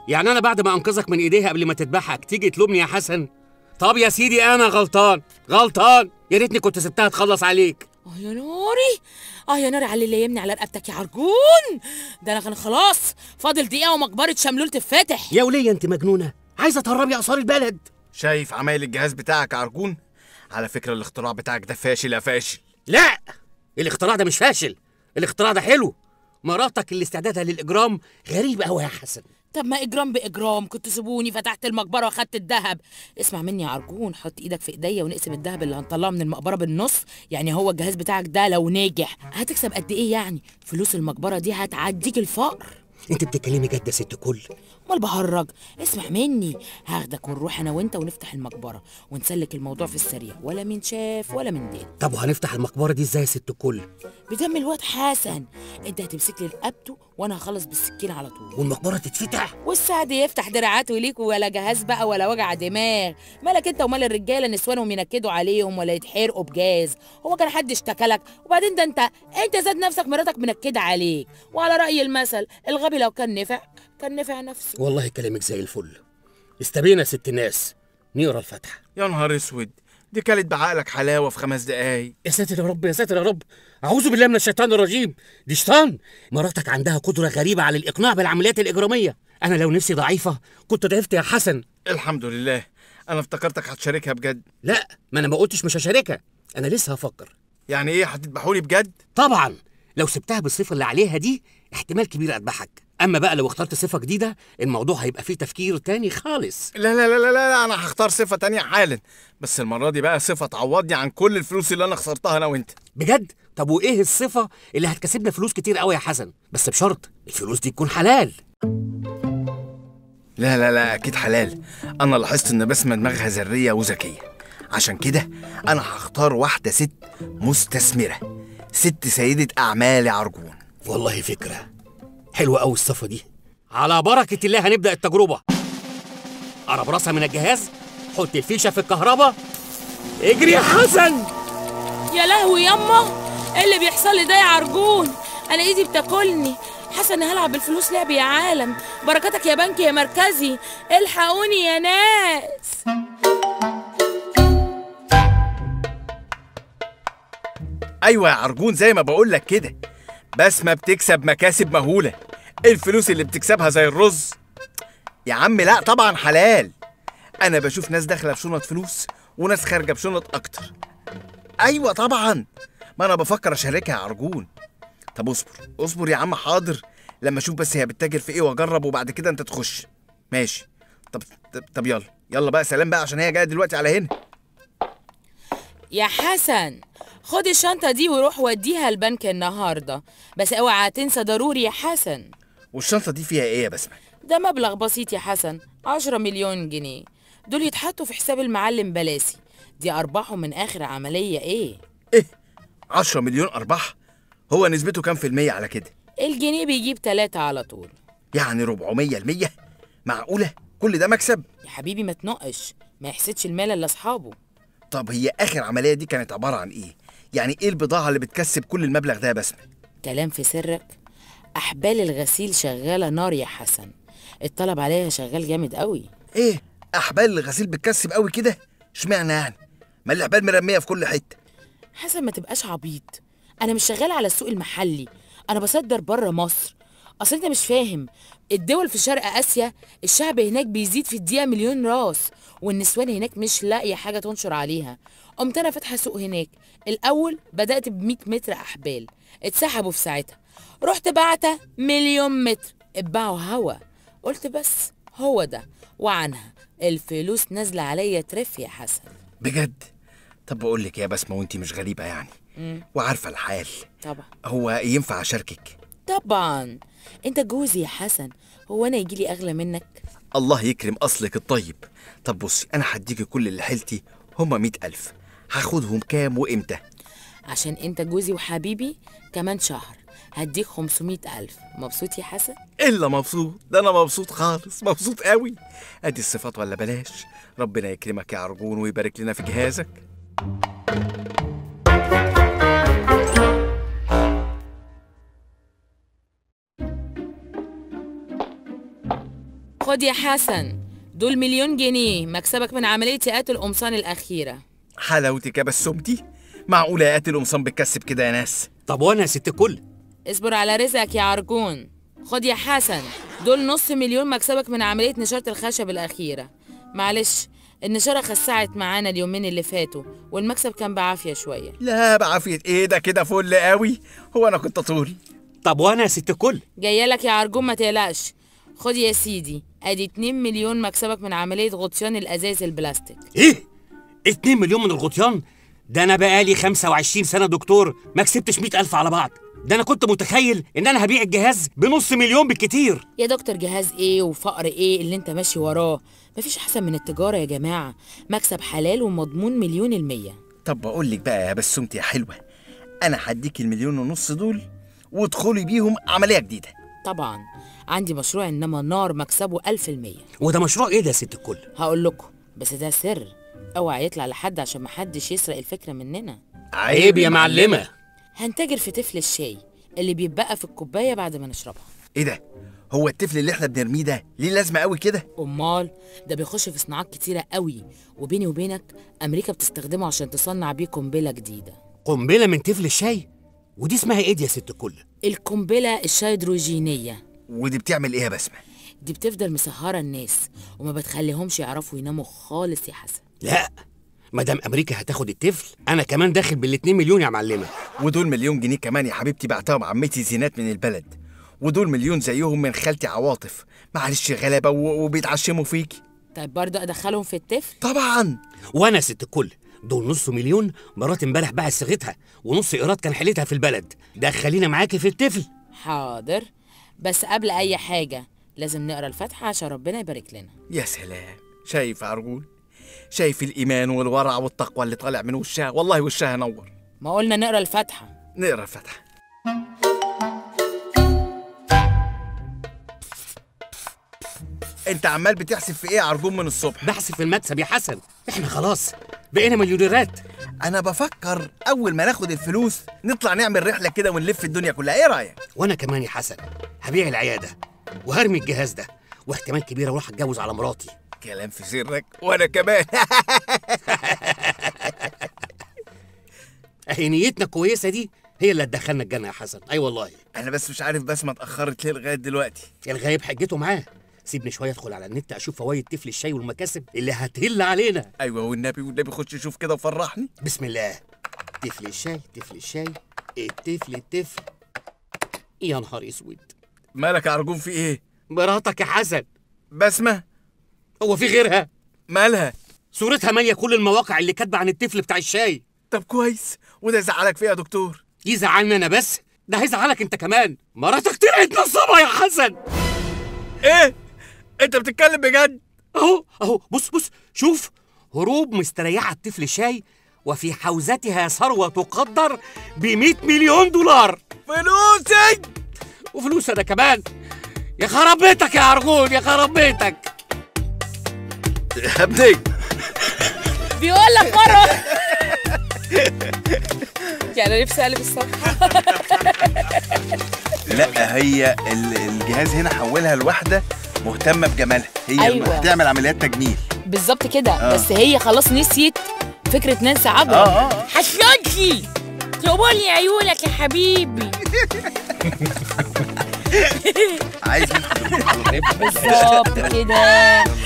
يعني انا بعد ما انقذك من ايديها قبل ما تذبحك تيجي تلومني يا حسن طب يا سيدي انا غلطان غلطان يا ريتني كنت سبتها تخلص عليك اه يا ناري اه يا ناري على اللي يمني على رقبتك يا عرجون ده انا كان خلاص فاضل دقيقه ومقبره شملول تتفتح يا وليه انت مجنونه عايزه تهربي اثار البلد شايف عمايل الجهاز بتاعك يا عرجون على فكره الاختراع بتاعك ده فاشل يا فاشل لا الاختراع ده مش فاشل الاختراع ده حلو مراتك اللي استعدادها للاجرام غريب قوي يا حسن طب ما اجرام باجرام كنت سيبوني فتحت المقبره واخدت الذهب اسمع مني يا عرجون حط ايدك في ايديا ونقسم الذهب اللي هنطلعه من المقبره بالنص يعني هو الجهاز بتاعك ده لو ناجح هتكسب قد ايه يعني فلوس المقبره دي هتعديك الفقر انت بتتكلمي جد يا ست كل امال بهرج اسمع مني هاخدك ونروح انا وانت ونفتح المقبره ونسلك الموضوع في السريع ولا من شاف ولا من دين طب وهنفتح المقبره دي ازاي يا ست كل بدم الواد حسن انت هتمسك لي رقبته وانا هخلص بالسكين على طول والمقبره تتفتح والسعد يفتح دراعاته ليك ولا جهاز بقى ولا وجع دماغ مالك انت ومال الرجاله نسوانهم ينكدوا عليهم ولا يتحرقوا بجاز هو كان حد اشتكى لك وبعدين ده انت انت ذات نفسك مراتك منكده عليك وعلى راي المثل الغبي لو كان نفع كان نفع نفسه والله كلامك زي الفل استبينا يا ست الناس نقرا الفاتحه يا نهار اسود دي كانت بعقلك حلاوه في خمس دقايق يا ساتر يا رب يا ساتر يا رب اعوذ بالله من الشيطان الرجيم دي شيطان مراتك عندها قدره غريبه على الاقناع بالعمليات الاجراميه انا لو نفسي ضعيفه كنت ضعفت يا حسن الحمد لله انا افتكرتك هتشاركها بجد لا ما انا ما قلتش مش هشاركها انا لسه هفكر يعني ايه هتذبحولي بجد طبعا لو سبتها بالصفه اللي عليها دي احتمال كبير اذبحك اما بقى لو اخترت صفه جديده الموضوع هيبقى فيه تفكير تاني خالص لا لا لا لا لا انا هختار صفه تانية حالا بس المره دي بقى صفه تعوضني عن كل الفلوس اللي انا خسرتها انا وانت بجد طب وايه الصفه اللي هتكسبنا فلوس كتير قوي يا حسن بس بشرط الفلوس دي تكون حلال لا لا لا اكيد حلال انا لاحظت ان بسمه دماغها ذريه وذكيه عشان كده انا هختار واحده ست مستثمره ست سيده اعمال يا عرجون والله فكره حلوه قوي الصفه دي على بركه الله هنبدا التجربه قرب راسها من الجهاز حط الفيشه في الكهرباء اجري يا حسن يا لهوي ياما ايه اللي بيحصل لي ده يا عرجون انا ايدي بتاكلني حاسه اني هلعب بالفلوس لعب يا عالم بركاتك يا بنك يا مركزي الحقوني يا ناس ايوه يا عرجون زي ما بقول لك كده بسمه بتكسب مكاسب مهوله الفلوس اللي بتكسبها زي الرز يا عم لا طبعا حلال انا بشوف ناس داخله بشنط فلوس وناس خارجه بشنط اكتر ايوه طبعا ما انا بفكر اشاركها يا عرجون طب اصبر اصبر يا عم حاضر لما اشوف بس هي بتتاجر في ايه واجرب وبعد كده انت تخش ماشي طب طب, طب يلا يلا بقى سلام بقى عشان هي جايه دلوقتي على هنا يا حسن خد الشنطة دي وروح وديها البنك النهاردة بس اوعى تنسى ضروري يا حسن والشنطه دي فيها ايه يا بسمه ده مبلغ بسيط يا حسن عشرة مليون جنيه دول يتحطوا في حساب المعلم بلاسي دي أرباحه من آخر عملية إيه؟ ايه 10 مليون ارباح هو نسبته كام في المية على كده الجنيه بيجيب تلاتة على طول يعني 400 المية معقولة كل ده مكسب يا حبيبي ما تنقش ما يحسدش المال إلا أصحابه طب هي اخر عملية دي كانت عبارة عن ايه يعني ايه البضاعة اللي بتكسب كل المبلغ ده يا بسمة كلام في سرك أحبال الغسيل شغالة نار يا حسن الطلب عليها شغال جامد قوي ايه احبال الغسيل بتكسب قوي كده اشمعنى يعني ما الاحبال مرمية في كل حتة حسن ما تبقاش عبيط انا مش شغاله على السوق المحلي انا بصدر بره مصر اصل انت مش فاهم الدول في شرق اسيا الشعب هناك بيزيد في الدقيقه مليون راس والنسوان هناك مش لاقيه حاجه تنشر عليها قمت انا فاتحه سوق هناك الاول بدات ب 100 متر احبال اتسحبوا في ساعتها رحت بعتها مليون متر اتباعوا هوا قلت بس هو ده وعنها الفلوس نازله عليا ترف يا حسن بجد طب بقول لك يا بسمة وانتي مش غريبة يعني وعارفة الحال طبعا هو ينفع اشاركك طبعا انت جوزي يا حسن هو انا يجيلي اغلى منك الله يكرم اصلك الطيب طب بصي انا هديكي كل اللي حيلتي هما مئة ألف هاخدهم كام وامتى عشان انت جوزي وحبيبي كمان شهر هديك 500 ألف مبسوط يا حسن؟ الا مبسوط ده انا مبسوط خالص مبسوط قوي ادي الصفات ولا بلاش ربنا يكرمك يا عرجون ويبارك لنا في جهازك خد يا حسن دول مليون جنيه مكسبك من عملية ياقات القمصان الأخيرة حلاوتك يا بسومتي معقولة يا قاتل قمصان بتكسب كده يا ناس طب وانا يا ست الكل اصبر على رزقك يا عرجون خد يا حسن دول نص مليون مكسبك من عملية نشارة الخشب الأخيرة معلش النشارة خسعت معانا اليومين اللي فاتوا والمكسب كان بعافية شوية لا بعافية ايه ده كده فل قوي هو انا كنت طول طب وانا يا ست الكل جايلك يا عرجون ما تقلقش خد يا سيدي ادي 2 مليون مكسبك من عملية غطيان الأزاز البلاستيك ايه 2 مليون من الغطيان ده انا بقالي 25 سنه دكتور ما كسبتش 100000 على بعض ده انا كنت متخيل ان انا هبيع الجهاز بنص مليون بالكتير يا دكتور جهاز ايه وفقر ايه اللي انت ماشي وراه مفيش احسن من التجارة يا جماعة مكسب حلال ومضمون مليون المية طب بقول لك بقى يا بسومتي يا حلوة انا هديك المليون ونص دول وادخلي بيهم عملية جديدة طبعا عندي مشروع انما نار مكسبه ألف المية وده مشروع ايه ده يا ست الكل هقول لكم بس ده سر اوعى يطلع لحد عشان محدش يسرق الفكرة مننا عيب يا معلمه هنتاجر في تفل الشاي اللي بيتبقى في الكوباية بعد ما نشربها ايه ده هو الطفل اللي احنا بنرميه ده ليه لازمة قوي كده امال ده بيخش في صناعات كتيرة قوي وبيني وبينك امريكا بتستخدمه عشان تصنع بيه قنبلة جديدة قنبله من تفل الشاي ودي اسمها ايه دي يا ست الكل القنبلة الشيدروجينية ودي بتعمل ايه يا بسمة دي بتفضل مسهرة الناس وما بتخليهمش يعرفوا يناموا خالص يا حسن لا مدام امريكا هتاخد الطفل انا كمان داخل بال2 مليون يا معلمه ودول مليون جنيه كمان يا حبيبتي بعتهم عمتي زينات من البلد ودول مليون زيهم من خالتي عواطف معلش غلابة و- وبيتعشموا فيكي طيب برضه ادخلهم في الطفل طبعا وانا يا ست الكل دول نص مليون مرات امبارح باعت صيغتها ونص ايراد كان حيلتها في البلد دخلينا معاكي في الطفل حاضر بس قبل اي حاجة لازم نقرا الفاتحة عشان ربنا يبارك لنا يا سلام شايف يا عرجول شايف الإيمان والورع والتقوى اللي طالع من وشها والله وشها نور ما قلنا نقرا الفاتحة نقرا الفتحة انت عمال بتحسب في ايه يا عرجون من الصبح بحث في المكسب يا حسن احنا خلاص بقينا مليونيرات انا بفكر اول ما ناخد الفلوس نطلع نعمل رحله كده ونلف الدنيا كلها ايه رايك وانا كمان يا حسن هبيع العياده وهرمي الجهاز ده واحتمال كبير اروح اتجوز على مراتي كلام في سرك وانا كمان اهي نيتنا كويسه دي هي اللي هتدخلنا الجنه يا حسن اي والله انا بس مش عارف بس ما اتاخرت ليه لغايه دلوقتي الغايب حجته معاه سيبني شويه ادخل على النت اشوف فوائد تفل الشاي والمكاسب اللي هتهل علينا ايوه والنبي والنبي خش شوف كده وفرحني بسم الله تفل الشاي تفل الشاي التفل التفل يا نهار اسود مالك يا عرجون في ايه مراتك يا حسن بسمه هو في غيرها مالها صورتها ماليه كل المواقع اللي كاتبه عن الطفل بتاع الشاي طب كويس وده يزعلك فيه يا دكتور يزعلني انا بس ده هيزعلك انت كمان مراتك طلعت نصابه يا حسن ايه انت بتتكلم بجد اهو اهو بص بص شوف هروب مستريحه الطفل الشاي وفي حوزتها ثروه تقدر ب 100 مليون دولار فلوسي وفلوس انا كمان يا خراب بيتك يا عرجون يا خراب بيتك يا ابني بيقول لك مرة يعني نفسي اقلب الصفحة لا هي ال- الجهاز هنا حولها لواحده مهتمه بجمالها هي أيوة. هتعمل عمليات تجميل بالظبط كده بس هي خلاص نسيت فكرة نانسي عجرم اه اه حشلوجي طولي عيونك يا حبيبي عايز منها بالظبط كده